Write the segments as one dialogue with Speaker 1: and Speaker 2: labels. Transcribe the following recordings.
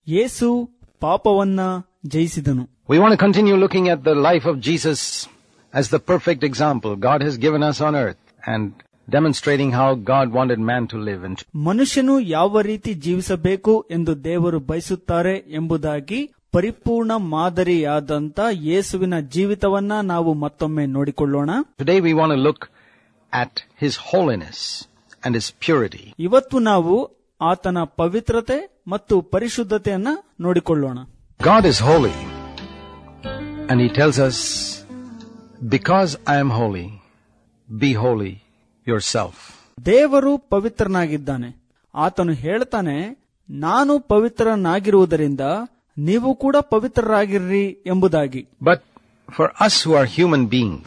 Speaker 1: Yesu ಪಾಪವನ್ನ ಜಯಿಸಿದನು
Speaker 2: We want to continue looking at the life of Jesus as the perfect example God has given us on earth and demonstrating how God wanted man to live. And
Speaker 1: ಮನುಷ್ಯನು ಯಾವ ರೀತಿ ಜೀವಿಸಬೇಕು ಎಂದು ದೇವರು ಬಯಸುತ್ತಾರೆ ಎಂಬುದಾಗಿ ಪರಿಪೂರ್ಣ ಮಾದರಿಯಾದಂತ ಯೇಸುವಿನ ಜೀವಿತವನ್ನ ನಾವು ಮತ್ತೊಮ್ಮೆ ನೋಡಿಕೊಳ್ಳೋಣ
Speaker 2: today we want to look at His holiness and His purity.
Speaker 1: ಇವತ್ತು ನಾವು ಆತನ ಪವಿತ್ರತೆ ಮತ್ತು ಪರಿಶುದ್ಧತೆಯನ್ನ ನೋಡಿಕೊಳ್ಳೋಣ
Speaker 2: God is holy. And He tells us, because I am holy, be holy yourself.
Speaker 1: ದೇವರು ಪವಿತ್ರನಾಗಿದ್ದಾನೆ ಆತನು ಹೇಳ್ತಾನೆ ನಾನು ಪವಿತ್ರನಾಗಿರುವುದರಿಂದ ನೀವು ಕೂಡ ಪವಿತ್ರರಾಗಿರ್ರಿ ಎಂಬುದಾಗಿ
Speaker 2: But for us who are human beings,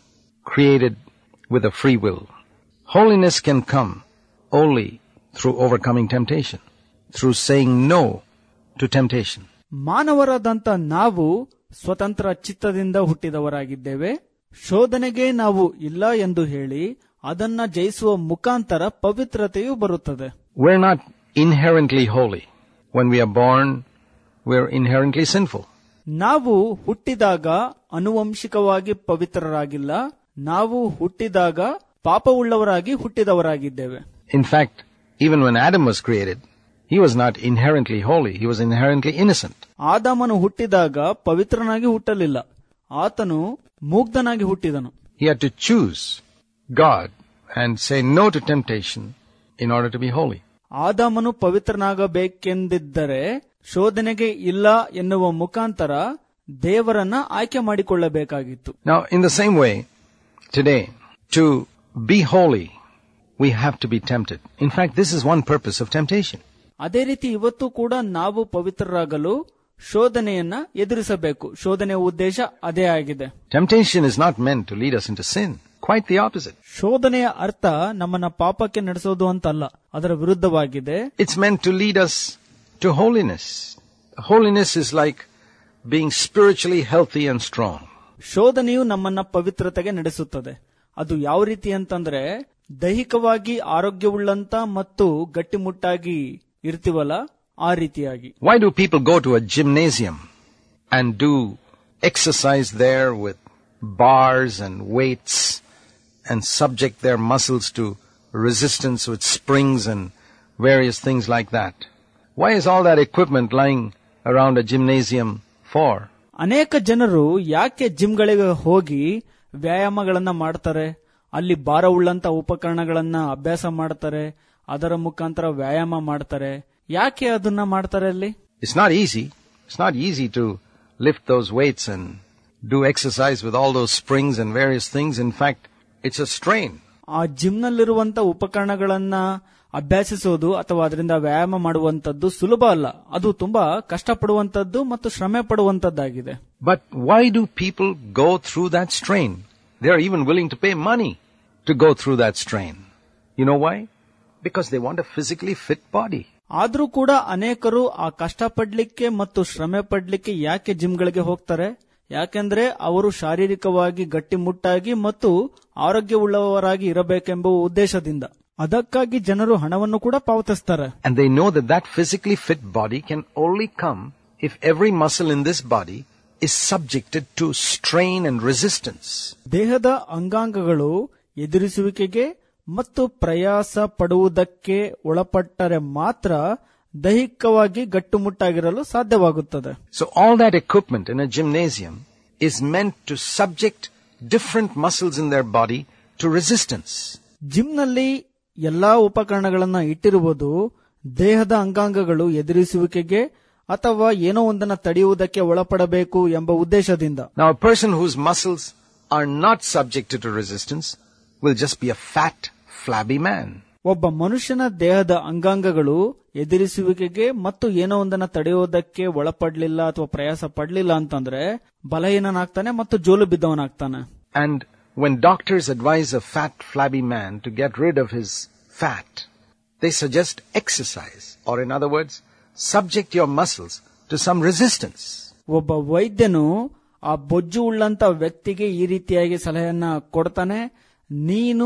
Speaker 2: created with a free will, holiness can come only through overcoming temptation, through saying no to temptation.
Speaker 1: ಮಾನವರಾದಂತ ನಾವು ಸ್ವತಂತ್ರ ಚಿತ್ತದಿಂದ ಹುಟ್ಟಿದವರಾಗಿದ್ದೇವೆ ಶೋಧನೆಗೆ ನಾವು ಇಲ್ಲ ಎಂದು ಹೇಳಿ ಅದನ್ನ ಜಯಿಸುವ ಮುಖಾಂತರ ಪವಿತ್ರತೆಯು ಬರುತ್ತದೆ
Speaker 2: We're not inherently holy. When we are born, we're inherently sinful.
Speaker 1: ನಾವು ಹುಟ್ಟಿದಾಗ ಅನುವಂಶಿಕವಾಗಿ ಪವಿತ್ರರಾಗಿಲ್ಲ ನಾವು ಹುಟ್ಟಿದಾಗ ಪಾಪವುಳ್ಳವರಾಗಿ ಹುಟ್ಟಿದವರಾಗಿದ್ದೇವೆ
Speaker 2: In fact, even when Adam was created, he was not inherently holy. He was inherently innocent.
Speaker 1: ಆದಾಮನು ಹುಟ್ಟಿದಾಗ ಪವಿತ್ರನಾಗಿ ಹುಟ್ಟಲಿಲ್ಲ ಆತನು ಮುಗ್ಧನಾಗಿ ಹುಟ್ಟಿದನು
Speaker 2: He had to choose God and say no to temptation in order to be holy.
Speaker 1: ಆದಾಮನು ಪವಿತ್ರನಾಗಬೇಕೆಂದಿದ್ದರೆ ಶೋಧನೆಗೆ ಇಲ್ಲ ಎನ್ನುವ ಮುಖಾಂತರ ದೇವರನ್ನ ಆಯ್ಕೆ ಮಾಡಿಕೊಳ್ಳಬೇಕಾಗಿತ್ತು
Speaker 2: Now, in the same way, today, to be holy, we have to be tempted. In fact, this is one purpose of temptation.
Speaker 1: ಅದೇ ರೀತಿ ಇವತ್ತು ಕೂಡ ನಾವು ಪವಿತ್ರರಾಗಲು ಶೋಧನೆಯನ್ನ ಎದುರಿಸಬೇಕು ಶೋಧನೆಯ ಉದ್ದೇಶ ಅದೇ ಆಗಿದೆ
Speaker 2: Temptation is not meant to lead us into sin. Quite the opposite.
Speaker 1: ಶೋಧನೆಯ ಅರ್ಥ ನಮ್ಮನ್ನ ಪಾಪಕ್ಕೆ ನಡೆಸೋದು ಅಂತಲ್ಲ ಅದರ ವಿರುದ್ಧವಾಗಿದೆ
Speaker 2: It's meant to lead us to holiness. Holiness is like being spiritually healthy and strong.
Speaker 1: ಶೋಧನೆಯು ನಮ್ಮನ್ನ ಪವಿತ್ರತೆಗೆ ನಡೆಸುತ್ತದೆ ಅದು ಯಾವ ರೀತಿ ಅಂತಂದ್ರೆ ದೈಹಿಕವಾಗಿ ಆರೋಗ್ಯವುಳ್ಳಂತ ಮತ್ತು ಗಟ್ಟಿಮುಟ್ಟಾಗಿ ಇರ್ತೀವಲ್ಲ ಆ ರೀತಿಯಾಗಿ
Speaker 2: Why do people go to a gymnasium and do exercise there with bars and weights and subject their muscles to resistance with springs and various things like that? Why is all that equipment lying around a gymnasium for?
Speaker 1: ಅನೇಕ ಜನರು ಯಾಕೆ ಜಿಮ್ಗಳಿಗೆ ಹೋಗಿ ವ್ಯಾಯಾಮಗಳನ್ನ ಮಾಡ್ತಾರೆ ಅಲ್ಲಿ ಭಾರವುಳ್ಳಂತ ಉಪಕರಣಗಳನ್ನ ಅಭ್ಯಾಸ ಮಾಡ್ತಾರೆ ಅದರ ಮುಖಾಂತರ ವ್ಯಾಯಾಮ ಮಾಡ್ತಾರೆ ಯಾಕೆ ಅದನ್ನ ಮಾಡ್ತಾರೆ ಅಲ್ಲಿ
Speaker 2: It's not easy. It's not easy to lift those weights and do exercise with all those springs and various things. In fact, it's a strain.
Speaker 1: ಆ ಜಿಮ್ನಲ್ಲಿರುವಂತ ಉಪಕರಣಗಳನ್ನ ಅಭ್ಯಾಸಿಸೋದು ಅಥವಾ ಅದರಿಂದ ವ್ಯಾಯಾಮ ಮಾಡುವಂತದ್ದು ಸುಲಭ ಅಲ್ಲ ಅದು ತುಂಬಾ ಕಷ್ಟಪಡುವಂತದ್ದು ಮತ್ತು ಶ್ರಮೆ ಪಡುವಂತದ್ದಾಗಿದೆ
Speaker 2: But why do people go through that strain? They are even willing to pay money to go through that strain. You know why? Because they want a physically fit body.
Speaker 1: ಆದ್ರೂ ಕೂಡ ಅನೇಕರು ಆ ಕಷ್ಟ ಪಡ್ಲಿಕ್ಕೆ ಮತ್ತು ಶ್ರಮೆ ಪಡ್ಲಿಕ್ಕೆ ಯಾಕೆ ಜಿಮ್ಗಳಿಗೆ ಹೋಗ್ತಾರೆ ಯಾಕೆಂದ್ರೆ ಅವರು ಶಾರೀರಿಕವಾಗಿ ಗಟ್ಟಿಮುಟ್ಟಾಗಿ ಮತ್ತು ಆರೋಗ್ಯವುಳ್ಳವರಾಗಿ ಇರಬೇಕೆಂಬ ಉದ್ದೇಶದಿಂದ ಅದಕ್ಕಾಗಿ ಜನರು ಹಣವನ್ನು ಕೂಡ ಪಾವತಿಸ್ತಾರೆ
Speaker 2: And they know that that physically fit body can only come if every muscle in this body is subjected to strain and resistance.
Speaker 1: ದೇಹದ ಅಂಗಾಂಗಗಳು ಎದುರಿಸುವಿಕೆಗೆ ಮತ್ತು ಪ್ರಯಾಸ ಪಡುವುದಕ್ಕೆ ಒಳಪಟ್ಟರೆ ಮಾತ್ರ ದೈಹಿಕವಾಗಿ ಗಟ್ಟುಮುಟ್ಟಾಗಿರಲು ಸಾಧ್ಯವಾಗುತ್ತದೆ
Speaker 2: So all that equipment in a gymnasium is meant to subject different muscles in their body to resistance.
Speaker 1: ಜಿಮ್ನಲ್ಲಿ ಎಲ್ಲಾ ಉಪಕರಣಗಳನ್ನ ಇಟ್ಟಿರುವುದು ದೇಹದ ಅಂಗಾಂಗಗಳು ಎದುರಿಸುವಿಕೆಗೆ ಅಥವಾ ಏನೋ ಒಂದನ್ನ ತಡೆಯುವುದಕ್ಕೆ ಒಳಪಡಬೇಕು ಎಂಬ ಉದ್ದೇಶದಿಂದ
Speaker 2: Now a person whose muscles are not subjected to resistance will just be a fat, flabby man.
Speaker 1: ಒಬ್ಬ ಮನುಷ್ಯನ ದೇಹದ ಅಂಗಾಂಗಗಳು ಎದುರಿಸುವಿಕೆಗೆ ಮತ್ತು ಏನೋ ಒಂದನ್ನ ತಡೆಯುವುದಕ್ಕೆ ಒಳಪಡ್ಲಿಲ್ಲ ಅಥವಾ ಪ್ರಯಾಸ ಪಡ್ಲಿಲ್ಲ ಅಂತಂದ್ರೆ ಬಲಹೀನನಾಗ್ತಾನೆ ಮತ್ತು ಜೋಲು ಬಿದ್ದವನಾಗ್ತಾನೆ
Speaker 2: And when doctors advise a fat, flabby man to get rid of his fat, they suggest exercise, or in other words, subject your muscles to some resistance.
Speaker 1: ಒಬ್ಬ ವೈದ್ಯನು ಆ ಬೊಜ್ಜು ಉಳ್ಳಂತ ವ್ಯಕ್ತಿಗೆ ಈ ರೀತಿಯಾಗಿ ಸಲಹೆಯನ್ನ ಕೊಡ್ತಾನೆ ನೀನು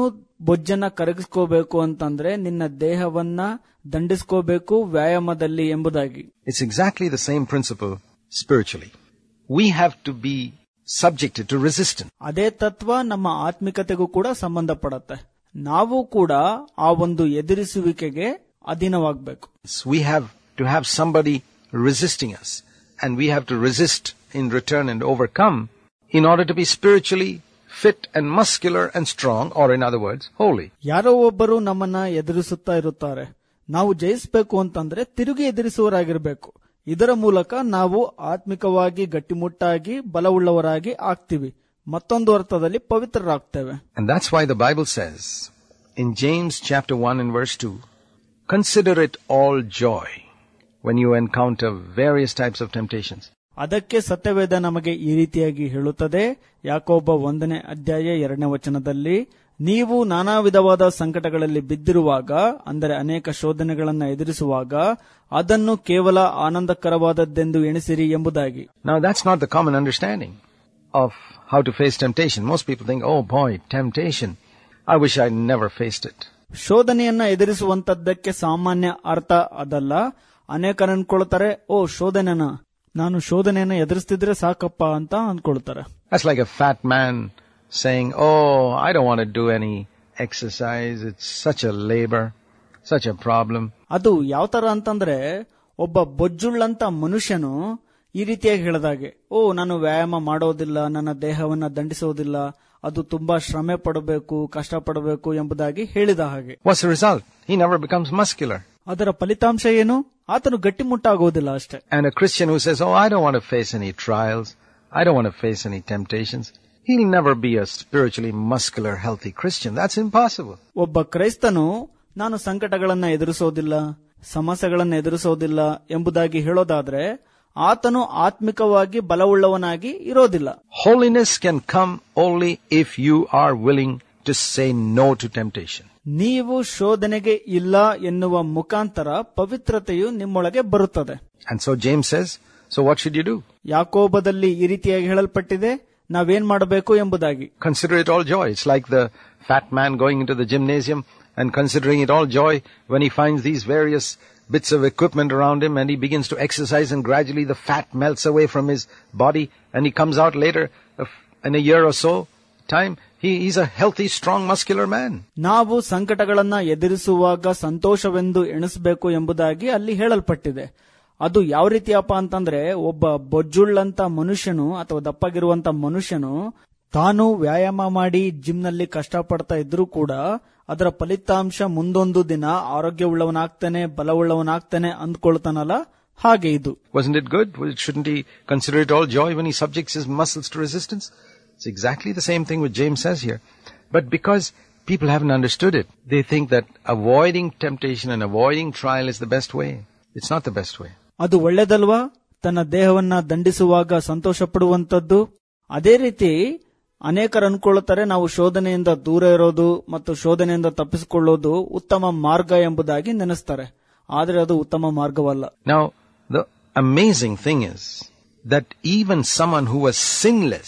Speaker 1: ಬೊಜ್ಜನ್ನ ಕರಗಿಸ್ಕೋಬೇಕು ಅಂತಂದ್ರೆ ನಿನ್ನ ದೇಹವನ್ನ ದಂಡಿಸ್ಕೋಬೇಕು ವ್ಯಾಯಾಮದಲ್ಲಿ ಎಂಬುದಾಗಿ
Speaker 2: It's exactly the same principle spiritually. We have to be subjected to resistance.
Speaker 1: ಅದೇ ತತ್ವ ನಮ್ಮ ಆತ್ಮಿಕತೆಗೂ ಕೂಡ ಸಂಬಂಧಪಡತ್ತೆ ನಾವು ಕೂಡ ಆ ಒಂದು ಎದುರಿಸುವಿಕೆಗೆ ಅಧೀನವಾಗಬೇಕು
Speaker 2: We have to have somebody resisting us, and we have to resist in return and overcome in order to be spiritually fit and muscular and strong, or in other words, holy.
Speaker 1: ಯಾರೋ ಒಬ್ಬರು ನಮ್ಮನ್ನ ಎದುರಿಸುತ್ತಾ ಇರುತ್ತಾರೆ ನಾವು ಜಯಿಸಬೇಕು ಅಂತಂದ್ರೆ ತಿರುಗಿ ಎದುರಿಸುವರಾಗಿರ್ಬೇಕು ಇದರ ಮೂಲಕ ನಾವು ಆತ್ಮಿಕವಾಗಿ ಗಟ್ಟಿಮುಟ್ಟಾಗಿ ಬಲವುಳ್ಳವರಾಗಿ ಆಗ್ತೀವಿ ಮತ್ತೊಂದು ಅರ್ಥದಲ್ಲಿ ಪವಿತ್ರರಾಗ್ತೇವೆ
Speaker 2: And that's why the Bible says in James chapter 1 and verse 2, consider it all joy when you encounter various types of temptations.
Speaker 1: ಅದಕ್ಕೆ ಸತ್ಯವೇದ ನಮಗೆ ಈ ರೀತಿಯಾಗಿ ಹೇಳುತ್ತದೆ ಯಾಕೊಬ್ಬ ಒಂದನೇ ಅಧ್ಯಾಯ ಎರಡನೇ ವಚನದಲ್ಲಿ ನೀವು ನಾನಾ ವಿಧವಾದ ಸಂಕಟಗಳಲ್ಲಿ ಬಿದ್ದಿರುವಾಗ ಅಂದರೆ ಅನೇಕ ಶೋಧನೆಗಳನ್ನು ಎದುರಿಸುವಾಗ ಅದನ್ನು ಕೇವಲ ಆನಂದಕರವಾದದ್ದೆಂದು ಎಣಿಸಿರಿ ಎಂಬುದಾಗಿ
Speaker 2: Now that's not the common understanding of how to face temptation. Most people think, oh boy, temptation. I wish I never faced it.
Speaker 1: ಶೋಧನೆಯನ್ನ ಎದುರಿಸುವಂತದ್ದಕ್ಕೆ ಸಾಮಾನ್ಯ ಅರ್ಥ ಅದಲ್ಲ ಅನೇಕರು ಅನ್ಕೊಳ್ತಾರೆ ಓ ಶೋಧನೆನ ನಾನು ಶೋಧನೆಯನ್ನ ಎದುರಿಸ್ತಿದ್ರೆ ಸಾಕಪ್ಪ ಅಂತ ಅನ್ಕೊಳ್ತಾರೆ
Speaker 2: That's like a fat man saying, oh, I don't want to do any exercise. It's such a labor, such a problem.
Speaker 1: ಅದು ಯಾವ ತರ ಅಂತಂದ್ರೆ ಒಬ್ಬ ಬೊಜ್ಜುಳ್ಳಂತ ಮನುಷ್ಯನು ಈ ರೀತಿಯಾಗಿ ಹೇಳಿದಾಗೆ ಓ ನಾನು ವ್ಯಾಯಾಮ ಮಾಡೋದಿಲ್ಲ ನನ್ನ ದೇಹವನ್ನ ದಂಡಿಸೋದಿಲ್ಲ ಅದು ತುಂಬಾ ಶ್ರಮೆ ಪಡಬೇಕು ಕಷ್ಟ ಪಡಬೇಕು ಎಂಬುದಾಗಿ ಹೇಳಿದ ಹಾಗೆ
Speaker 2: What's the result? He never becomes muscular.
Speaker 1: ಅದರ ಫಲಿತಾಂಶ ಏನು ಆತನು ಗಟ್ಟಿಮುಟ್ಟಾಗೋದಿಲ್ಲ ಅಷ್ಟೇ
Speaker 2: And a Christian who says, oh, I don't want to face any trials. I don't want to face any temptations. He'll never be a spiritually muscular, healthy Christian. That's impossible.
Speaker 1: ಒಬ್ಬ ಕ್ರೈಸ್ತನು ನಾನು ಸಂಕಟಗಳನ್ನ ಎದುರಿಸೋದಿಲ್ಲ ಸಮಸ್ಯೆಗಳನ್ನ ಎದುರಿಸೋದಿಲ್ಲ ಎಂಬುದಾಗಿ ಹೇಳೋದಾದ್ರೆ ಆತನು ಆತ್ಮಿಕವಾಗಿ ಬಲವುಳ್ಳವನಾಗಿ ಇರೋದಿಲ್ಲ
Speaker 2: Holiness can come only if you are willing to say no to temptation.
Speaker 1: ನೀವು ಶೋಧನೆಗೆ ಇಲ್ಲ ಎನ್ನುವ ಮುಖಾಂತರ ಪವಿತ್ರತೆಯು ನಿಮ್ಮೊಳಗೆ ಬರುತ್ತದೆ
Speaker 2: And so James says, so what should you do?
Speaker 1: ಯಾಕೋಬದಲ್ಲಿ ಈ ರೀತಿಯಾಗಿ ಹೇಳಲ್ಪಟ್ಟಿದೆ ನಾವೇನ್ ಮಾಡಬೇಕು ಎಂಬುದಾಗಿ
Speaker 2: Consider it all joy. It's like the fat man going into the gymnasium and considering it all joy when he finds these various bits of equipment around him and he begins to exercise and gradually the fat melts away from his body and he comes out later uh, in a year or so time. He, he's a healthy, strong, muscular man.
Speaker 1: ನಾವು ಸಂಕಟಗಳನ್ನ ಎದುರಿಸುವಾಗ ಸಂತೋಷವೆಂದು ಎಣಿಸಬೇಕು ಎಂಬುದಾಗಿ ಅಲ್ಲಿ ಹೇಳಲ್ಪಟ್ಟಿದೆ ಅದು ಯಾವ ರೀತಿಯಪ್ಪ ಅಂತಂದ್ರೆ ಒಬ್ಬ ಬೊಜ್ಜುಳ್ಳಂತ ಮನುಷ್ಯನು ಅಥವಾ ದಪ್ಪಗಿರುವಂತ ಮನುಷ್ಯನು ತಾನು ವ್ಯಾಯಾಮ ಮಾಡಿ ಜಿಮ್ನಲ್ಲಿ ಕಷ್ಟಪಡ್ತಾ ಇದ್ರೂ ಕೂಡ ಅದರ ಫಲಿತಾಂಶ ಮುಂದೊಂದು ದಿನ ಆರೋಗ್ಯವುಳ್ಳವನಾಗ್ತಾನೆ ಬಲವುಳ್ಳವನಾಗ್ತಾನೆ ಅಂದ್ಕೊಳ್ತಾನಲ್ಲ ಹಾಗೆ ಇದು
Speaker 2: Wasn't it good? Well, shouldn't he consider it all joy when he subjects his muscles to resistance? It's exactly the same thing what James says here. But because people haven't understood it, they think that avoiding temptation and avoiding trial is the best way. It's not the best way.
Speaker 1: ಅದು ಒಳ್ಳೇದಲ್ವಾ ತನ್ನ ದೇಹವನ್ನ ದಂಡಿಸುವಾಗ ಸಂತೋಷ ಪಡುವಂತದ್ದು ಅದೇ ರೀತಿ ಅನೇಕರು ಅನ್ಕೊಳ್ಳುತ್ತಾರೆ ನಾವು ಶೋಧನೆಯಿಂದ ದೂರ ಇರೋದು ಮತ್ತು ಶೋಧನೆಯಿಂದ ತಪ್ಪಿಸಿಕೊಳ್ಳೋದು ಉತ್ತಮ ಮಾರ್ಗ ಎಂಬುದಾಗಿ ನೆನೆಸ್ತಾರೆ ಆದರೆ ಅದು ಉತ್ತಮ ಮಾರ್ಗವಲ್ಲ
Speaker 2: Now, the amazing thing is that even someone who was sinless,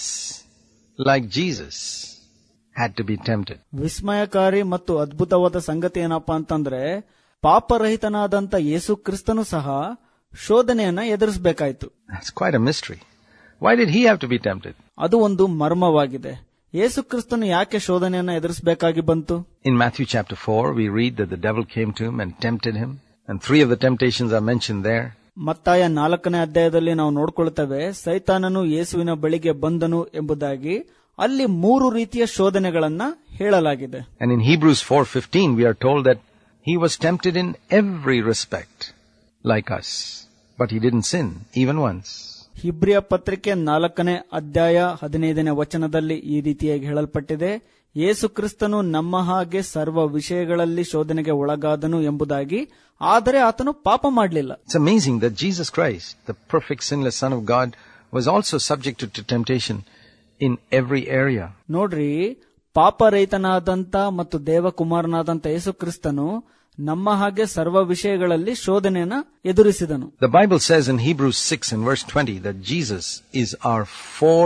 Speaker 2: like Jesus, had to be tempted.
Speaker 1: ವಿಸ್ಮಯಕಾರಿ ಮತ್ತು ಅದ್ಭುತವಾದ ಸಂಗತಿ ಏನಪ್ಪಾ ಅಂತಂದ್ರೆ ಪಾಪರಹಿತನಾದಂತ ಯೇಸು ಕ್ರಿಸ್ತನು ಸಹ ಶೋಧನೆಯನ್ನ ಎದುರಿಸಬೇಕಾಯ್ತು
Speaker 2: That's quite a mystery. Why did he have to be tempted?
Speaker 1: ಅದು ಒಂದು ಮರ್ಮವಾಗಿದೆ ಯೇಸು ಕ್ರಿಸ್ತನು ಯಾಕೆ ಶೋಧನೆಯನ್ನ ಎದುರಿಸಬೇಕಾಗಿ ಬಂತು
Speaker 2: In Matthew chapter 4, we read that the devil came to him and tempted him, and three of the temptations are mentioned there.
Speaker 1: ಮತ್ತಾಯ ನಾಲ್ಕನೇ ಅಧ್ಯಾಯದಲ್ಲಿ ನಾವು ನೋಡ್ಕೊಳ್ತೇವೆ ಸೈತಾನನು ಯೇಸುವಿನ ಬಳಿಗೆ ಬಂದನು ಎಂಬುದಾಗಿ ಅಲ್ಲಿ ಮೂರು ರೀತಿಯ ಶೋಧನೆಗಳನ್ನ ಹೇಳಲಾಗಿದೆ
Speaker 2: And in Hebrews 4:15 we are told that he was tempted in every respect like us, but he didn't sin even once.
Speaker 1: ಹಿಬ್ರಿಯ ಪತ್ರಿಕೆ ನಾಲ್ಕನೇ ಅಧ್ಯಾಯ ಹದಿನೈದನೇ ವಚನದಲ್ಲಿ ಈ ರೀತಿಯಾಗಿ ಹೇಳಲ್ಪಟ್ಟಿದೆ ಯೇಸು ಕ್ರಿಸ್ತನು ನಮ್ಮ ಹಾಗೆ ಸರ್ವ ವಿಷಯಗಳಲ್ಲಿ ಶೋಧನೆಗೆ ಒಳಗಾದನು ಎಂಬುದಾಗಿ ಆದರೆ ಆತನು ಪಾಪ ಮಾಡಲಿಲ್ಲ
Speaker 2: It's amazing that Jesus Christ, the perfect sinless son of God, was also subjected to temptation in every area.
Speaker 1: ನೋಡ್ರಿ ಪಾಪರಹಿತನಾದಂತ ಮತ್ತು ದೇವಕುಮಾರನಾದಂತ ಯೇಸು ಕ್ರಿಸ್ತನು ನಮ್ಮ ಹಾಗೆ ಸರ್ವ ವಿಷಯಗಳಲ್ಲಿ ಶೋಧನೆಯನ್ನ ಎದುರಿಸಿದನು
Speaker 2: The Bible says in Hebrews 6 and verse 20 that Jesus is our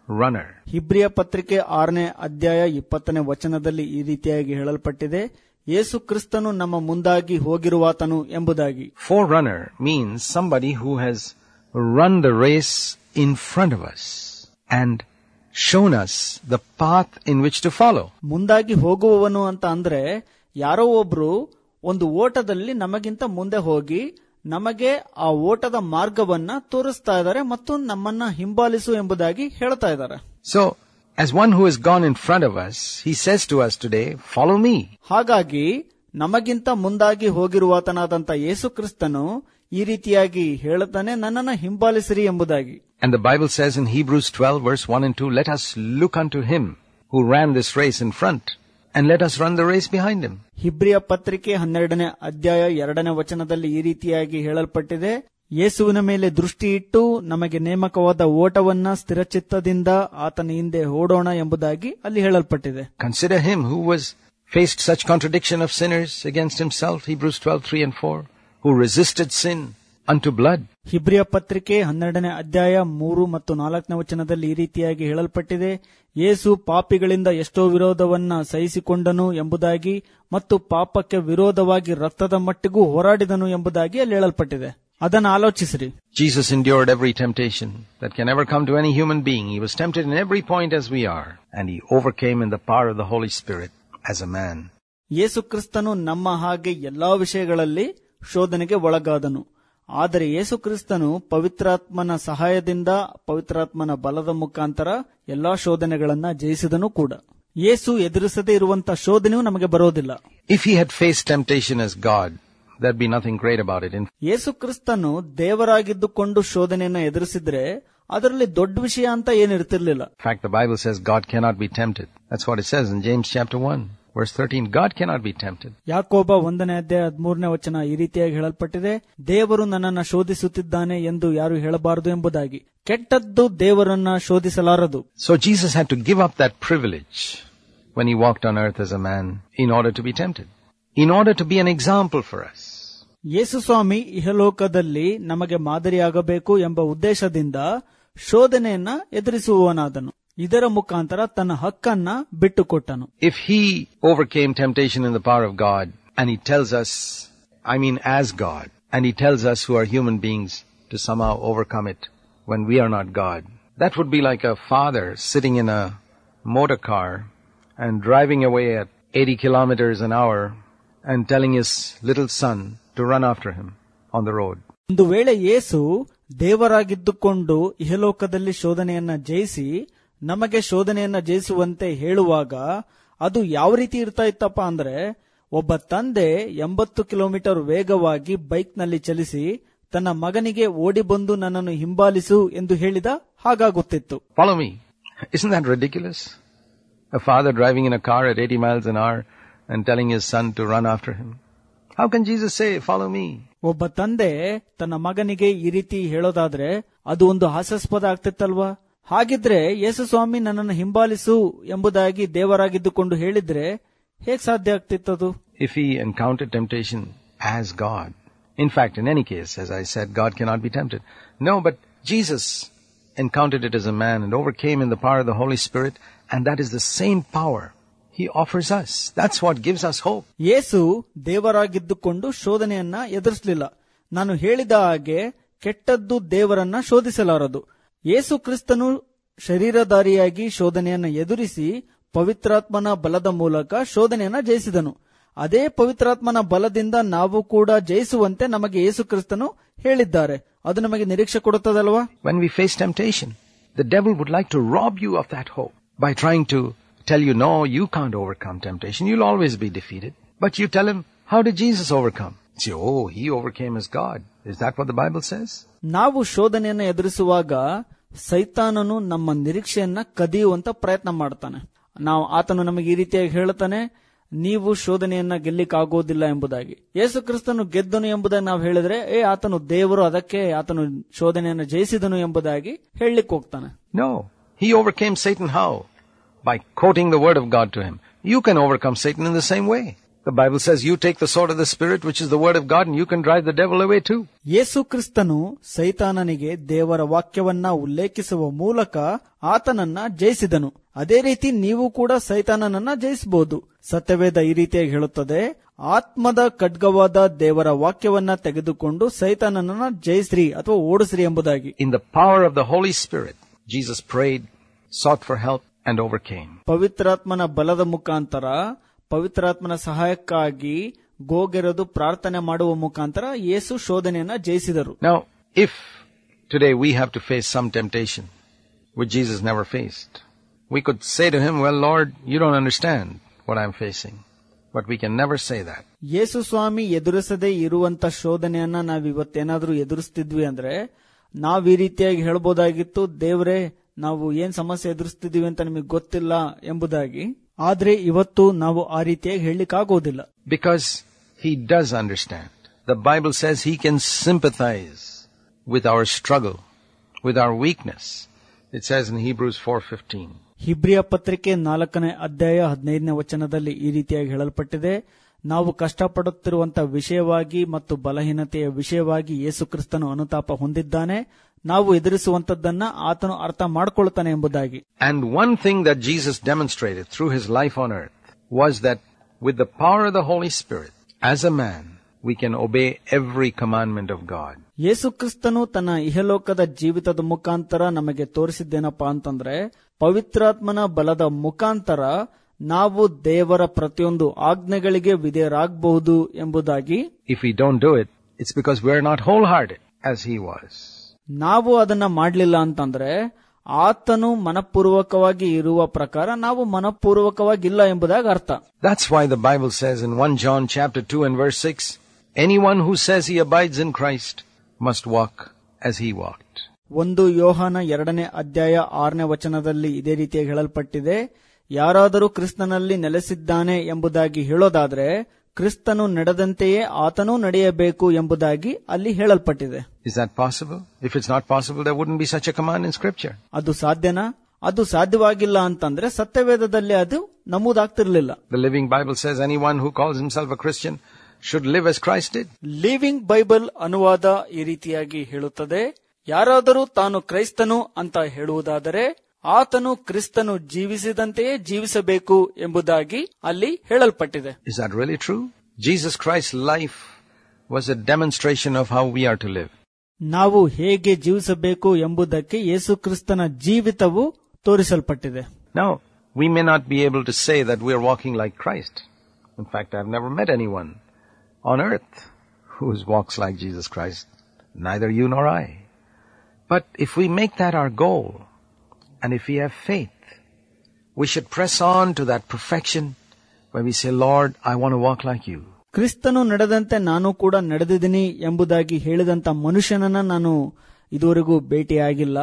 Speaker 2: runner.
Speaker 1: ಹಿಬ್ರಿಯ ಪತ್ರಿಕೆ ಆರನೇ ಅಧ್ಯಾಯ ಇಪ್ಪತ್ತನೇ ವಚನದಲ್ಲಿ ಈ ರೀತಿಯಾಗಿ ಹೇಳಲ್ಪಟ್ಟಿದೆ ಯೇಸು ಕ್ರಿಸ್ತನು ನಮ್ಮ ಮುಂದಾಗಿ ಹೋಗಿರುವಾತನು ಎಂಬುದಾಗಿ
Speaker 2: Forerunner means somebody who has run the race in front of us and shown us the path in which to follow.
Speaker 1: ಮುಂದಾಗಿ ಹೋಗುವವನು ಅಂತ ಅಂದ್ರೆ ಯಾರೋ ಒಬ್ರು ಒಂದು ಓಟದಲ್ಲಿ ನಮಗಿಂತ ಮುಂದೆ ಹೋಗಿ ನಮಗೆ ಆ ಓಟದ ಮಾರ್ಗವನ್ನ ತೋರಿಸ್ತಾ ಇದ್ದಾರೆ ಮತ್ತು ನಮ್ಮನ್ನ ಹಿಂಬಾಲಿಸು ಎಂಬುದಾಗಿ ಹೇಳ್ತಾ ಇದ್ದಾರೆ
Speaker 2: So, as one who has gone in front of us, he says to us today, follow me.
Speaker 1: ಹಾಗಾಗಿ ನಮಗಿಂತ ಮುಂದಾಗಿ ಹೋಗಿರುವಾತನಾದಂತ ಯೇಸು ಕ್ರಿಸ್ತನು ಈ ರೀತಿಯಾಗಿ ಹೇಳುತ್ತಾನೆ ನನ್ನನ್ನ ಹಿಂಬಾಲಿಸಿರಿ ಎಂಬುದಾಗಿ
Speaker 2: And the Bible says in Hebrews 12 verse 1 and 2, let us look unto him who ran this race in front and let us run the race behind him.
Speaker 1: ಹಿಬ್ರಿಯ ಪತ್ರಿಕೆ ಹನ್ನೆರಡನೇ ಅಧ್ಯಾಯ ಎರಡನೇ ವಚನದಲ್ಲಿ ಈ ರೀತಿಯಾಗಿ ಹೇಳಲ್ಪಟ್ಟಿದೆ ಯೇಸುವಿನ ಮೇಲೆ ದೃಷ್ಟಿ ಇಟ್ಟು ನಮಗೆ ನೇಮಕವಾದ ಓಟವನ್ನ ಸ್ಥಿರಚಿತ್ತದಿಂದ ಆತನ ಹಿಂದೆ ಓಡೋಣ ಎಂಬುದಾಗಿ ಅಲ್ಲಿ ಹೇಳಲ್ಪಟ್ಟಿದೆ
Speaker 2: Consider him who was faced such contradiction of sinners against himself, Hebrews 12, 3 and 4, who resisted sin unto blood.
Speaker 1: ಹಿಬ್ರಿಯ ಪತ್ರಿಕೆ ಹನ್ನೆರಡನೇ ಅಧ್ಯಾಯ ಮೂರು ಮತ್ತು ನಾಲ್ಕನೇ ವಚನದಲ್ಲಿ ಈ ರೀತಿಯಾಗಿ ಹೇಳಲ್ಪಟ್ಟಿದೆ ಯೇಸು ಪಾಪಿಗಳಿಂದ ಎಷ್ಟೋ ವಿರೋಧವನ್ನ ಸಹಿಸಿಕೊಂಡನು ಎಂಬುದಾಗಿ ಮತ್ತು ಪಾಪಕ್ಕೆ ವಿರೋಧವಾಗಿ ರಕ್ತದ ಮಟ್ಟಿಗೂ ಹೋರಾಡಿದನು ಎಂಬುದಾಗಿ ಅಲ್ಲಿ ಹೇಳಲ್ಪಟ್ಟಿದೆ ಅದನ್ನು ಆಲೋಚಿಸಿರಿ
Speaker 2: Jesus endured every temptation that can ever come to any human being. He was tempted in every point as we are, and he overcame in the power of the Holy Spirit as a man.
Speaker 1: ಯೇಸು ಕ್ರಿಸ್ತನು ನಮ್ಮ ಹಾಗೆ ಎಲ್ಲಾ ವಿಷಯಗಳಲ್ಲಿ ಶೋಧನೆಗೆ ಒಳಗಾದನು ಆದರೆ ಯೇಸು ಕ್ರಿಸ್ತನು ಪವಿತ್ರಾತ್ಮನ ಸಹಾಯದಿಂದ ಪವಿತ್ರಾತ್ಮನ ಬಲದ ಮುಖಾಂತರ ಎಲ್ಲಾ ಶೋಧನೆಗಳನ್ನ ಜಯಿಸಿದನು ಕೂಡ ಯೇಸು ಎದುರಿಸದೇ ಇರುವಂತ ಶೋಧನೆಯೂ ನಮಗೆ ಬರೋದಿಲ್ಲ
Speaker 2: If he had faced temptation as God, there'd be nothing great about it. In
Speaker 1: ಯೇಸು ಕ್ರಿಸ್ತನು ದೇವರಾಗಿದ್ದುಕೊಂಡು ಶೋಧನೆಯನ್ನ ಎದುರಿಸಿದ್ರೆ ಅದರಲ್ಲಿ ದೊಡ್ಡ ವಿಷಯ ಅಂತ ಏನಿರ್ತಿರ್ಲಿಲ್ಲ
Speaker 2: fact, the Bible says God cannot be tempted. That's what it says in James chapter 1, verse 13. God cannot be tempted.
Speaker 1: ಯಾಕೋಬ ಒಂದನೇ ಅಧ್ಯಾಯ ಹದಿಮೂರನೇ ವಚನ ಈ ರೀತಿಯಾಗಿ ಹೇಳಲ್ಪಟ್ಟಿದೆ ದೇವರು ನನ್ನನ್ನ ಶೋಧಿಸುತ್ತಿದ್ದಾನೆ ಎಂದು ಯಾರು ಹೇಳಬಾರದು ಎಂಬುದಾಗಿ ಕೆಟ್ಟದ್ದು ದೇವರನ್ನ ಶೋಧಿಸಲಾರದು
Speaker 2: So Jesus had to give up that privilege when he walked on earth as a man in order to be tempted, in order to be an example for us.
Speaker 1: ಯೇಸು ಸ್ವಾಮಿ ಇಹಲೋಕದಲ್ಲಿ ನಮಗೆ ಮಾದರಿಯಾಗಬೇಕು ಎಂಬ ಉದ್ದೇಶದಿಂದ ಶೋಧನೆಯನ್ನ ಎದುರಿಸುವವನಾದನು ಇದರ ಮುಖಾಂತರ ತನ್ನ ಹಕ್ಕನ್ನ ಬಿಟ್ಟುಕೊಟ್ಟನು
Speaker 2: If he overcame temptation in the power of God, and he tells us, I mean as God, and he tells us who are human beings to somehow overcome it when we are not God, that would be like a father sitting in a motor car and driving away at 80 kilometers an hour and telling his little son to run after him on the road.
Speaker 1: ಒಂದು ವೇಳೆ ಯೇಸು ದೇವರಾಗಿದ್ದುಕೊಂಡು ಇಹಲೋಕದಲ್ಲಿ ಶೋಧನೆಯನ್ನ ಜಯಿಸಿ ನಮಗೆ ಶೋಧನೆಯನ್ನ ಜಯಿಸುವಂತೆ ಹೇಳುವಾಗ ಅದು ಯಾವ ರೀತಿ ಇರ್ತಾ ಇತ್ತಪ್ಪ ಅಂದ್ರೆ ಒಬ್ಬ ತಂದೆ ಎಂಬತ್ತು ಕಿಲೋಮೀಟರ್ ವೇಗವಾಗಿ ಬೈಕ್ನಲ್ಲಿ ಚಲಿಸಿ ತನ್ನ ಮಗನಿಗೆ ಓಡಿ ಬಂದು ನನ್ನನ್ನು ಹಿಂಬಾಲಿಸು ಎಂದು ಹೇಳಿದ ಹಾಗಾಗುತ್ತಿತ್ತು
Speaker 2: Follow me. Isn't that ridiculous? A father driving in a car at 80 miles an hour and telling his son to run after him. How can Jesus say, follow me?
Speaker 1: ಒಬ್ಬ ತಂದೆ ತನ್ನ ಮಗನಿಗೆ ಈ ರೀತಿ ಹೇಳೋದಾದ್ರೆ ಅದು ಒಂದು ಹಾಸ್ಯಾಸ್ಪದ ಆಗ್ತಿತ್ತಲ್ವಾ ಹಾಗಿದ್ರೆ ಯೇಸು ಸ್ವಾಮಿ ನನ್ನನ್ನು ಹಿಂಬಾಲಿಸು ಎಂಬುದಾಗಿ ದೇವರಾಗಿದ್ದುಕೊಂಡು ಹೇಳಿದ್ರೆ ಹೇಗ್ ಸಾಧ್ಯ ಆಗ್ತಿತ್ತದು
Speaker 2: If he encountered temptation as God. In fact, in any case, as I said, God cannot be tempted. No, but Jesus encountered it as a man and overcame in the power of the Holy Spirit, and that is the same power he offers us. That's what gives us hope.
Speaker 1: ಯೇಸು ದೇವರಾಗಿದ್ದುಕೊಂಡು ಶೋಧನೆಯನ್ನ ಎದುರಿಸಲಿಲ್ಲ ನಾನು ಹೇಳಿದ ಹಾಗೆ ಕೆಟ್ಟದ್ದು ದೇವರನ್ನ ಶೋಧಿಸಲಾರದು ಯೇಸು ಕ್ರಿಸ್ತನು ಶರೀರಧಾರಿಯಾಗಿ ಶೋಧನೆಯನ್ನ ಎದುರಿಸಿ ಪವಿತ್ರಾತ್ಮನ ಬಲದ ಮೂಲಕ ಶೋಧನೆಯನ್ನ ಜಯಿಸಿದನು ಅದೇ ಪವಿತ್ರಾತ್ಮನ ಬಲದಿಂದ ನಾವು ಕೂಡ ಜಯಿಸುವಂತೆ ನಮಗೆ ಯೇಸು ಕ್ರಿಸ್ತನು ಹೇಳಿದ್ದಾರೆ ಅದು ನಮಗೆ ನಿರೀಕ್ಷೆ ಕೊಡುತ್ತದಲ್ವಾ
Speaker 2: When we face temptation, the devil would like to rob you of that hope by trying to tell you, no, you can't overcome temptation. You'll always be defeated. But you tell him, how did Jesus overcome? Say, oh, he overcame as God. Is that what the Bible says?
Speaker 1: ನಾವು ಶೋಧನೆಯನ್ನ ಎದುರಿಸುವಾಗ ಸೈತಾನನು ನಮ್ಮ ನಿರೀಕ್ಷೆಯನ್ನ ಕದಿಯುವಂತ ಪ್ರಯತ್ನ ಮಾಡ್ತಾನೆ ನಾವು ಆತನು ನಮಗೆ ಈ ರೀತಿಯಾಗಿ ಹೇಳ್ತಾನೆ ನೀವು ಶೋಧನೆಯನ್ನ ಗೆಲ್ಲಿಕ್ಕಾಗೋದಿಲ್ಲ ಎಂಬುದಾಗಿ ಯೇಸು ಕ್ರಿಸ್ತನು ಗೆದ್ದನು ಎಂಬುದಾಗಿ ನಾವು ಹೇಳಿದ್ರೆ ಏ ಆತನು ದೇವರು ಅದಕ್ಕೆ ಆತನು ಶೋಧನೆಯನ್ನ ಜಯಿಸಿದನು ಎಂಬುದಾಗಿ ಹೇಳಲಿಕ್ಕೆ ಹೋಗ್ತಾನೆ
Speaker 2: No. He overcame Satan how? By quoting the word of God to him. You can overcome Satan in the same way. The Bible says you take the sword of the Spirit, which is the word of God, and you can drive the devil away too.
Speaker 1: ಯೇಸು ಕ್ರಿಸ್ತನು ಸೈತಾನನಿಗೆ ದೇವರ ವಾಕ್ಯವನ್ನ ಉಲ್ಲೇಖಿಸುವ ಮೂಲಕ ಆತನನ್ನ ಜಯಿಸಿದನು ಅದೇ ರೀತಿ ನೀವು ಕೂಡ ಸೈತಾನನನ್ನ ಜಯಿಸಬಹುದು ಸತ್ಯವೇದ ಈ ರೀತಿಯಾಗಿ ಹೇಳುತ್ತದೆ ಆತ್ಮದ ಖಡ್ಗವಾದ ದೇವರ ವಾಕ್ಯವನ್ನ ತೆಗೆದುಕೊಂಡು ಸೈತಾನನನ್ನ ಜಯಿಸ್ರಿ ಅಥವಾ ಓಡಿಸ್ರಿ ಎಂಬುದಾಗಿ
Speaker 2: In the power of the Holy Spirit, Jesus prayed, sought for help, and overcame.
Speaker 1: ಪವಿತ್ರಾತ್ಮನ ಬಲದ ಮುಖಾಂತರ ಪವಿತ್ರಾತ್ಮನ ಸಹಾಯಕ್ಕಾಗಿ ಗೋಗೆರದು ಪ್ರಾರ್ಥನೆ ಮಾಡುವ ಮುಖಾಂತರ ಯೇಸು ಶೋಧನೆಯನ್ನ ಜಯಿಸಿದರು
Speaker 2: Now, if today we have to face some temptation which Jesus never faced, we could say to him, Well, Lord, you don't understand what I'm facing. But we can never say that.
Speaker 1: ಯೇಸು ಸ್ವಾಮಿ ಎದುರಿಸದೇ ಇರುವಂತ ಶೋಧನೆಯನ್ನ ನಾವ್ ಇವತ್ತೇನಾದ್ರೂ ಎದುರಿಸ್ತಿದ್ವಿ ಅಂದ್ರೆ ನಾವ್ ಈ ರೀತಿಯಾಗಿ ಹೇಳ್ಬೋದಾಗಿತ್ತು ದೇವ್ರೆ ನಾವು ಏನ್ ಸಮಸ್ಯೆ ಎದುರಿಸ್ತಿದೀವಿ ಅಂತ ನಿಮಗೆ ಗೊತ್ತಿಲ್ಲ ಎಂಬುದಾಗಿ ಆದ್ರೆ ಇವತ್ತು ನಾವು ಆ ರೀತಿಯಾಗಿ ಹೇಳಲಿಕ್ಕಾಗೋದಿಲ್ಲ
Speaker 2: Because he does understand. The Bible says he can sympathize with our struggle, with our weakness. It says in Hebrews 4:15.
Speaker 1: ಹಿಬ್ರಿಯ ಪತ್ರಿಕೆ ನಾಲ್ಕನೇ ಅಧ್ಯಾಯ ಹದಿನೈದನೇ ವಚನದಲ್ಲಿ ಈ ರೀತಿಯಾಗಿ ಹೇಳಲ್ಪಟ್ಟಿದೆ ನಾವು ಕಷ್ಟಪಡುತ್ತಿರುವಂತಹ ವಿಷಯವಾಗಿ ಮತ್ತು ಬಲಹೀನತೆಯ ವಿಷಯವಾಗಿ ಯೇಸು ಕ್ರಿಸ್ತನು ಅನುತಾಪ ಹೊಂದಿದ್ದಾನೆ ನಾವು ಎದುರಿಸುವಂತದ್ದನ್ನ ಆತನು ಅರ್ಥ ಮಾಡಿಕೊಳ್ಳುತ್ತಾನೆ ಎಂಬುದಾಗಿ
Speaker 2: And one thing that Jesus demonstrated through his life on earth was that with the power of the Holy Spirit, as a man, we can obey every commandment of God.
Speaker 1: ಯೇಸು ಕ್ರಿಸ್ತನು ತನ್ನ ಇಹಲೋಕದ ಜೀವಿತದ ಮುಖಾಂತರ ನಮಗೆ ತೋರಿಸಿದ್ದೇನಪ್ಪಾ ಅಂತಂದ್ರೆ ಪವಿತ್ರಾತ್ಮನ ಬಲದ ಮುಖಾಂತರ ನಾವು ದೇವರ ಪ್ರತಿಯೊಂದು ಆಜ್ಞೆಗಳಿಗೆ ವಿಧೇಯರಾಗಬಹುದು ಎಂಬುದಾಗಿ
Speaker 2: If we don't do it, it's because we're not wholehearted as he was.
Speaker 1: ನಾವು ಅದನ್ನ ಮಾಡಲಿಲ್ಲ ಅಂತಂದ್ರೆ ಆತನು ಮನಪೂರ್ವಕವಾಗಿ ಇರುವ ಪ್ರಕಾರ ನಾವು ಮನಪೂರ್ವಕವಾಗಿಲ್ಲ ಎಂಬುದಾಗಿ ಅರ್ಥ
Speaker 2: That's why the Bible says in 1 John chapter 2 and verse 6, anyone who says he abides in Christ must walk as he walked.
Speaker 1: ಒಂದು ಯೋಹಾನ ಎರಡನೇ ಅಧ್ಯಾಯ ಆರನೇ ವಚನದಲ್ಲಿ ಇದೇ ರೀತಿಯಾಗಿ ಹೇಳಲ್ಪಟ್ಟಿದೆ ಯಾರಾದರೂ ಕ್ರಿಸ್ತನಲ್ಲಿ ನೆಲೆಸಿದ್ದಾನೆ ಎಂಬುದಾಗಿ ಹೇಳೋದಾದ್ರೆ ಕ್ರಿಸ್ತನು ನಡೆದಂತೆಯೇ ಆತನೂ ನಡೆಯಬೇಕು ಎಂಬುದಾಗಿ ಅಲ್ಲಿ ಹೇಳಲ್ಪಟ್ಟಿದೆ
Speaker 2: Is that possible? If it's not possible, there wouldn't be such a command in scripture.
Speaker 1: ಅದು ಸಾಧ್ಯನಾ ಅದು ಸಾಧ್ಯವಾಗಿಲ್ಲ ಅಂತಂದ್ರೆ ಸತ್ಯವೇದದಲ್ಲಿ ಅದು ನಮೂದಾಗ್ತಿರ್ಲಿಲ್ಲ
Speaker 2: The Living Bible says anyone who calls himself a Christian should live as Christ did.
Speaker 1: Living Bible ಅನುವಾದ ಈ ರೀತಿಯಾಗಿ ಹೇಳುತ್ತದೆ ಯಾರಾದರೂ ತಾನು ಕ್ರೈಸ್ತನು ಅಂತ ಹೇಳುವುದಾದರೆ ಆತನು ಕ್ರಿಸ್ತನು ಜೀವಿಸಿದಂತೆಯೇ ಜೀವಿಸಬೇಕು ಎಂಬುದಾಗಿ ಅಲ್ಲಿ ಹೇಳಲ್ಪಟ್ಟಿದೆ
Speaker 2: Is that really true? Jesus Christ's life was a demonstration of how we are to live.
Speaker 1: ನಾವು ಹೇಗೆ ಜೀವಿಸಬೇಕು ಎಂಬುದಕ್ಕೆ ಯೇಸು ಕ್ರಿಸ್ತನ ಜೀವಿತವು ತೋರಿಸಲ್ಪಟ್ಟಿದೆ
Speaker 2: Now, we may not be able to say that we are walking like Christ. In fact, I've never met anyone on earth who walks like Jesus Christ. Neither you nor I. But if we make that our goal, and if we have faith, we should press on to that perfection where we say, Lord, I want to walk like you.
Speaker 1: ಕ್ರಿಸ್ತನು ನಡೆದಂತೆ ನಾನು ಕೂಡ ನಡೆದಿದ್ದೀನಿ ಎಂಬುದಾಗಿ ಹೇಳಿದಂತ ಮನುಷ್ಯನನ್ನ ನಾನು ಇದುವರೆಗೂ ಭೇಟಿಯಾಗಿಲ್ಲ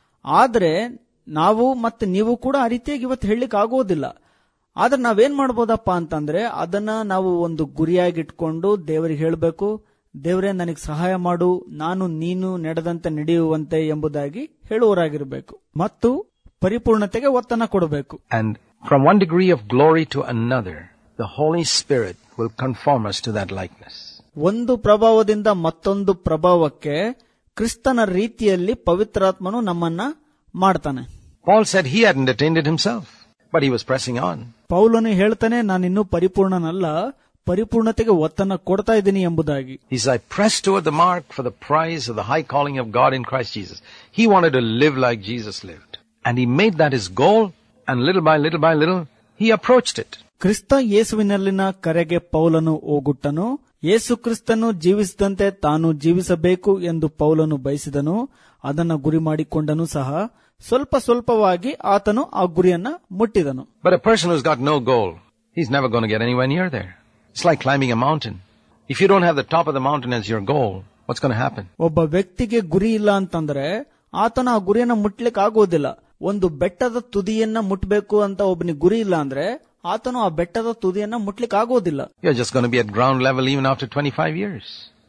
Speaker 1: ಆದ್ರೆ ನಾವು ಮತ್ತೆ ನೀವು ಕೂಡ ಆ ರೀತಿಯಾಗಿ ಇವತ್ತು ಹೇಳಲಿಕ್ಕೆ ಆಗೋದಿಲ್ಲ ಆದ್ರೆ ನಾವೇನ್ ಮಾಡ್ಬೋದಪ್ಪ ಅಂತಂದ್ರೆ ಅದನ್ನ ನಾವು ಒಂದು ಗುರಿಯಾಗಿಟ್ಕೊಂಡು ದೇವರಿಗೆ ಹೇಳಬೇಕು ದೇವರೇ ನನಗೆ ಸಹಾಯ ಮಾಡು ನಾನು ನೀನು ನಡೆದಂತೆ ನಡೆಯುವಂತೆ ಎಂಬುದಾಗಿ ಹೇಳುವರಾಗಿರಬೇಕು ಮತ್ತು ಪರಿಪೂರ್ಣತೆಗೆ ಒತ್ತನ್ನ ಕೊಡಬೇಕು
Speaker 2: And from one degree of glory to another, the Holy Spirit will conform us to that likeness.
Speaker 1: ಒಂದು ಪ್ರಭಾವದಿಂದ ಮತ್ತೊಂದು ಪ್ರಭಾವಕ್ಕೆ ಕ್ರಿಸ್ತನ ರೀತಿಯಲ್ಲಿ ಪವಿತ್ರಾತ್ಮನು ನಮ್ಮನ್ನ ಮಾಡ್ತಾನೆ
Speaker 2: Paul said he hadn't attained it himself, but he was pressing on.
Speaker 1: ಪೌಲನು ಹೇಳ್ತಾನೆ ನಾನಿನ್ನೂ ಪರಿಪೂರ್ಣನಲ್ಲ ಪರಿಪೂರ್ಣತೆಗೆ ಒತ್ತನ್ನ ಕೊಡ್ತಾ ಇದ್ದೀನಿ ಎಂಬುದಾಗಿ
Speaker 2: He said, I press toward the mark for the prize of the high calling of God in Christ Jesus. He wanted to live like Jesus lived. And he made that his goal, and little by little by little, he approached it.
Speaker 1: ಕ್ರಿಸ್ತ ಯೇಸುವಿನಲ್ಲಿನ ಕರೆಗೆ ಪೌಲನು ಓಗುಟ್ಟನು ಯೇಸು ಕ್ರಿಸ್ತನು ಜೀವಿಸಿದಂತೆ ತಾನು ಜೀವಿಸಬೇಕು ಎಂದು ಪೌಲನು ಬಯಸಿದನು ಅದನ್ನ ಗುರಿ ಮಾಡಿಕೊಂಡನು ಸಹ ಸ್ವಲ್ಪ ಸ್ವಲ್ಪವಾಗಿ ಆತನು ಆ ಗುರಿಯನ್ನ ಮುಟ್ಟಿದನು
Speaker 2: But a person who's got no goal, he's never going to get anywhere near there. It's like climbing a mountain. If you don't have the top of the mountain as your goal, what's going to happen?
Speaker 1: ಒಬ್ಬ ವ್ಯಕ್ತಿಗೆ ಗುರಿ ಇಲ್ಲ ಅಂತಂದ್ರೆ ಆತನ ಆ ಗುರಿಯನ್ನ ಮುಟ್ಲಿಕ್ಕೆ ಆಗೋದಿಲ್ಲ ಒಂದು ಬೆಟ್ಟದ ತುದಿಯನ್ನ ಮುಟ್ಬೇಕು ಅಂತ ಒಬ್ಬನಿಗೆ ಗುರಿ ಇಲ್ಲ ಅಂದ್ರೆ ಆತನು ಆ ಬೆಟ್ಟದ ತುದಿಯನ್ನ ಮುಟ್ಲಿಕ್ಕೆ ಆಗೋದಿಲ್ಲ
Speaker 2: You're just going to be at ground level even after 25 years.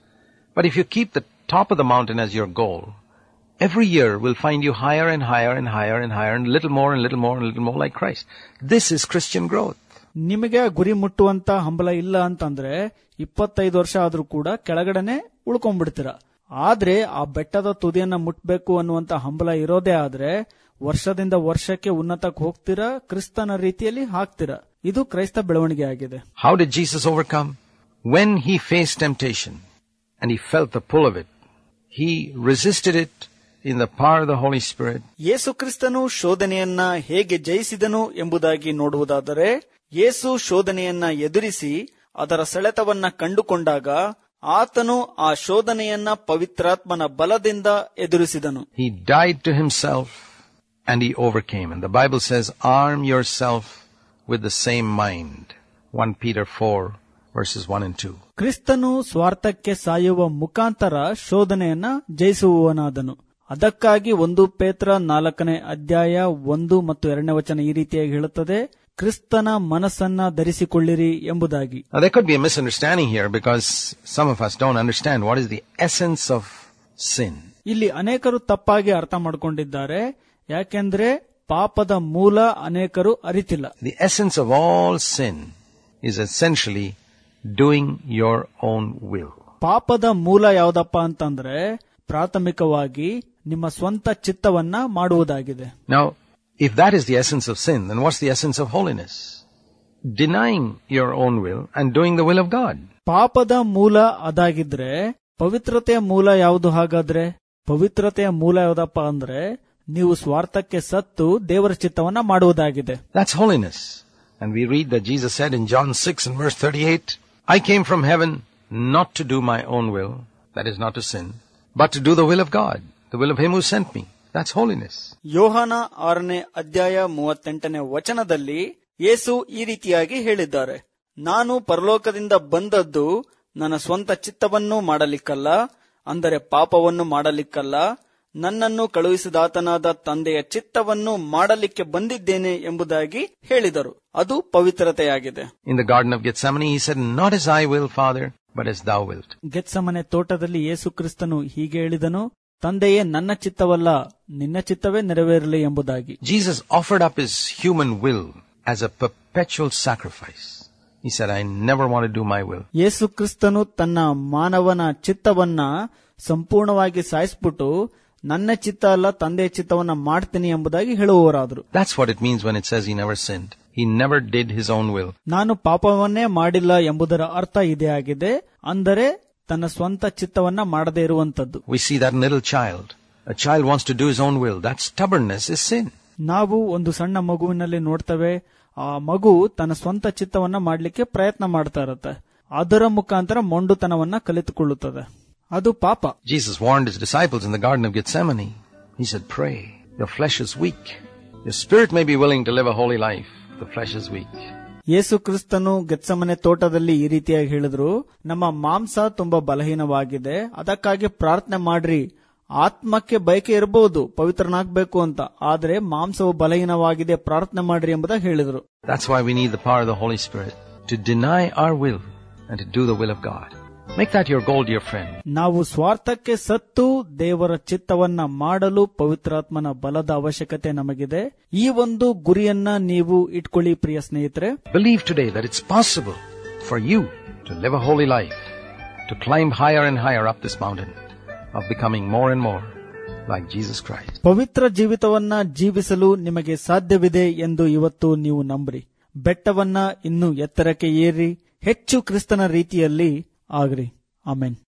Speaker 2: But if you keep the top of the mountain as your goal, every year will find you higher and higher and higher and higher and little more and little more and little more like Christ. This is Christian growth.
Speaker 1: ನಿಮಗೆ ಗುರಿ ಮುಟ್ಟುವಂತ ಹಂಬಲ ಇಲ್ಲ ಅಂತಂದ್ರೆ ಇಪ್ಪತ್ತೈದು ವರ್ಷ ಆದ್ರೂ ಕೂಡ ಕೆಳಗಡೆನೆ ಉಳ್ಕೊಂಡ್ಬಿಡ್ತೀರ ಆದ್ರೆ ಆ ಬೆಟ್ಟದ ತುದಿಯನ್ನ ಮುಟ್ಬೇಕು ಅನ್ನುವಂತ ಹಂಬಲ ಇರೋದೇ ಆದ್ರೆ ವರ್ಷದಿಂದ ವರ್ಷಕ್ಕೆ ಉನ್ನತಕ್ಕೆ ಹೋಗ್ತೀರಾ ಕ್ರಿಸ್ತನ ರೀತಿಯಲ್ಲಿ ಹಾಕ್ತೀರಾ ಇದು ಕ್ರೈಸ್ತ ಬೆಳವಣಿಗೆ ಆಗಿದೆ
Speaker 2: How did Jesus overcome? When he faced temptation and he felt the pull of it, he resisted it in the power of the Holy Spirit.
Speaker 1: ಯೇಸು ಕ್ರಿಸ್ತನು ಶೋಧನೆಯನ್ನ ಹೇಗೆ ಜಯಿಸಿದನು ಎಂಬುದಾಗಿ ನೋಡುವುದಾದರೆ ಯೇಸು ಶೋಧನೆಯನ್ನ ಎದುರಿಸಿ ಅದರ ಸೆಳೆತವನ್ನ ಕಂಡುಕೊಂಡಾಗ ಆತನು ಆ ಶೋಧನೆಯನ್ನ ಪವಿತ್ರಾತ್ಮನ ಬಲದಿಂದ ಎದುರಿಸಿದನು
Speaker 2: He died to himself and he overcame. And the Bible says, arm yourself with the same mind. 1 Peter 4 verses 1 and 2.
Speaker 1: ಕ್ರಿಸ್ತನು ಸ್ವಾರ್ಥಕ್ಕೆ ಸಾಯುವ ಮುಖಾಂತರ ಶೋಧನೆಯನ್ನ ಜಯಿಸುವವನಾದನು ಅದಕ್ಕಾಗಿ ಒಂದು ಪೇತ್ರ ನಾಲ್ಕನೇ ಅಧ್ಯಾಯ ಒಂದು ಮತ್ತು ಎರಡನೇ ವಚನ ಈ ರೀತಿಯಾಗಿ ಹೇಳುತ್ತದೆ ಕ್ರಿಸ್ತನ ಮನಸ್ಸನ್ನ ಧರಿಸಿಕೊಳ್ಳಿರಿ ಎಂಬುದಾಗಿ
Speaker 2: Now there could be a misunderstanding here because some of us don't understand what is the essence of sin.
Speaker 1: ಇಲ್ಲಿ ಅನೇಕರು ತಪ್ಪಾಗಿ ಅರ್ಥ ಮಾಡಿಕೊಂಡಿದ್ದಾರೆ ಯಾಕೆಂದ್ರೆ ಪಾಪದ ಮೂಲ ಅನೇಕರು ಅರಿತಿಲ್ಲ
Speaker 2: The essence of all sin is essentially doing your own will.
Speaker 1: ಪಾಪದ ಮೂಲ ಯಾವ್ದಪ್ಪ ಅಂತಂದ್ರೆ ಪ್ರಾಥಮಿಕವಾಗಿ ನಿಮ್ಮ ಸ್ವಂತ ಚಿತ್ತವನ್ನ ಮಾಡುವುದಾಗಿದೆ
Speaker 2: Now, if that is the essence of sin, then what's the essence of holiness? Denying your own will and doing the will of God.
Speaker 1: ಪಾಪದ ಮೂಲ ಅದಾಗಿದ್ರೆ ಪವಿತ್ರತೆಯ ಮೂಲ ಯಾವುದು ಹಾಗಾದ್ರೆ ಪವಿತ್ರತೆಯ ಮೂಲ ಯಾವ್ದಪ್ಪ ಅಂದ್ರೆ ನೀವು ಸ್ವಾರ್ಥಕ್ಕೆ ಸತ್ತು ದೇವರ ಚಿತ್ತವನ್ನ ಮಾಡುವುದಾಗಿದೆ
Speaker 2: That's holiness. And we read that Jesus said in John 6 and verse 38, I came from heaven not to do my own will, that is not to sin, but to do the will of God, the will of Him who sent me. That's holiness.
Speaker 1: ಯೋಹಾನ ಆರನೇ ಅಧ್ಯಾಯ ಮೂವತ್ತೆಂಟನೇ ವಚನದಲ್ಲಿ ಯೇಸು ಈ ರೀತಿಯಾಗಿ ಹೇಳಿದ್ದಾರೆ ನಾನು ಪರಲೋಕದಿಂದ ಬಂದದ್ದು ನನ್ನ ಸ್ವಂತ ಚಿತ್ತವನ್ನು ಮಾಡಲಿಕ್ಕಲ್ಲ ಅಂದರೆ ಪಾಪವನ್ನು ಮಾಡಲಿಕ್ಕಲ್ಲ ನನ್ನನ್ನು ಕಳುಹಿಸಿದಾತನಾದ ತಂದೆಯ ಚಿತ್ತವನ್ನು ಮಾಡಲಿಕ್ಕೆ ಬಂದಿದ್ದೇನೆ ಎಂಬುದಾಗಿ ಹೇಳಿದರು ಅದು ಪವಿತ್ರತೆಯಾಗಿದೆ
Speaker 2: In the Garden of Gethsemane, He said, Not as I will, Father, but as Thou wilt.
Speaker 1: ಗೆತ್ಸಮನೆ ತೋಟದಲ್ಲಿ ಯೇಸು ಕ್ರಿಸ್ತನು ಹೀಗೆ ಹೇಳಿದನು ತಂದೆಯೇ ನನ್ನ ಚಿತ್ತವಲ್ಲ ನಿನ್ನ ಚಿತ್ತವೇ ನೆರವೇರಲಿ ಎಂಬುದಾಗಿ
Speaker 2: Jesus offered up His human will as a perpetual sacrifice. He said, I never want to do my will.
Speaker 1: ಯೇಸು ಕ್ರಿಸ್ತನು ತನ್ನ ಮಾನವನ ಚಿತ್ತವನ್ನ ಸಂಪೂರ್ಣವಾಗಿ ಸಾಯಿಸ್ಬಿಟ್ಟು ನನ್ನ ಚಿತ್ತ ಅಲ್ಲ ತಂದೆಯ ಚಿತ್ತವನ್ನ ಮಾಡ್ತೀನಿ ಎಂಬುದಾಗಿ ಹೇಳುವವರಾದ್ರು
Speaker 2: That's what it means when it says He never sinned. He never did His own will.
Speaker 1: ನಾನು ಪಾಪವನ್ನೇ ಮಾಡಿಲ್ಲ ಎಂಬುದರ ಅರ್ಥ ಇದೇ ಆಗಿದೆ ಅಂದರೆ ತನ್ನ ಸ್ವಂತ ಚಿತ್ತವನ್ನ ಮಾಡದೇ ಇರುವಂತದ್ದು
Speaker 2: We see that in little child. A child wants to do his own will. That stubbornness is sin.
Speaker 1: ನಾವು ಒಂದು ಸಣ್ಣ ಮಗುವಿನಲ್ಲಿ ನೋಡ್ತೇವೆ ಆ ಮಗು ತನ್ನ ಸ್ವಂತ ಚಿತ್ತವನ್ನ ಮಾಡಲಿಕ್ಕೆ ಪ್ರಯತ್ನ ಮಾಡ್ತಾ ಇರುತ್ತೆ ಅದರ ಮುಖಾಂತರ ಮೊಂಡುತನವನ್ನ ಕಲಿತುಕೊಳ್ಳುತ್ತದೆ ಅದು ಪಾಪ
Speaker 2: Jesus warned his disciples in the Garden of Gethsemane. He said, Pray. Your flesh is weak. Your spirit may be willing to live a holy life. The flesh is weak.
Speaker 1: ಯೇಸು ಕ್ರಿಸ್ತನು ಗೆತ್ಸಮನೆ ತೋಟದಲ್ಲಿ ಈ ರೀತಿಯಾಗಿ ಹೇಳಿದ್ರು ನಮ್ಮ ಮಾಂಸ ತುಂಬಾ ಬಲಹೀನವಾಗಿದೆ ಅದಕ್ಕಾಗಿ ಪ್ರಾರ್ಥನೆ ಮಾಡ್ರಿ ಆತ್ಮಕ್ಕೆ ಬಯಕೆ ಇರಬಹುದು ಪವಿತ್ರನಾಗ್ಬೇಕು ಅಂತ ಆದ್ರೆ ಮಾಂಸವು ಬಲಹೀನವಾಗಿದೆ ಪ್ರಾರ್ಥನೆ ಮಾಡ್ರಿ ಎಂಬುದಾಗಿ ಹೇಳಿದ್ರು
Speaker 2: That's why we need the power of the Holy Spirit to deny our will and to do the will of God. Make that your goal, dear friend.
Speaker 1: ನಾವು ಸ್ವಾರ್ಥಕ್ಕೆ ಸತ್ತು ದೇವರ ಚಿತ್ತವನ್ನ ಮಾಡಲು ಪವಿತ್ರಾತ್ಮನ ಬಲದ ಅವಶ್ಯಕತೆ ನಮಗಿದೆ ಈ ಒಂದು ಗುರಿಯನ್ನ ನೀವು ಇಟ್ಕೊಳ್ಳಿ ಪ್ರಿಯ ಸ್ನೇಹಿತರೆ
Speaker 2: Believe today that it's possible for you to live a holy life, to climb higher and higher up this mountain of becoming more and more like Jesus Christ.
Speaker 1: ಪವಿತ್ರ ಜೀವಿತವನ್ನ ಜೀವಿಸಲು ನಿಮಗೆ ಸಾಧ್ಯವಿದೆ ಎಂದು ಇವತ್ತು ನೀವು ನಂಬ್ರಿ ಬೆಟ್ಟವನ್ನ ಇನ್ನು ಎತ್ತರಕ್ಕೆ ಏರಿ ಹೆಚ್ಚು ಕ್ರಿಸ್ತನ ರೀತಿಯಲ್ಲಿ ಆಗ್ರಿ ಆಮೇನ್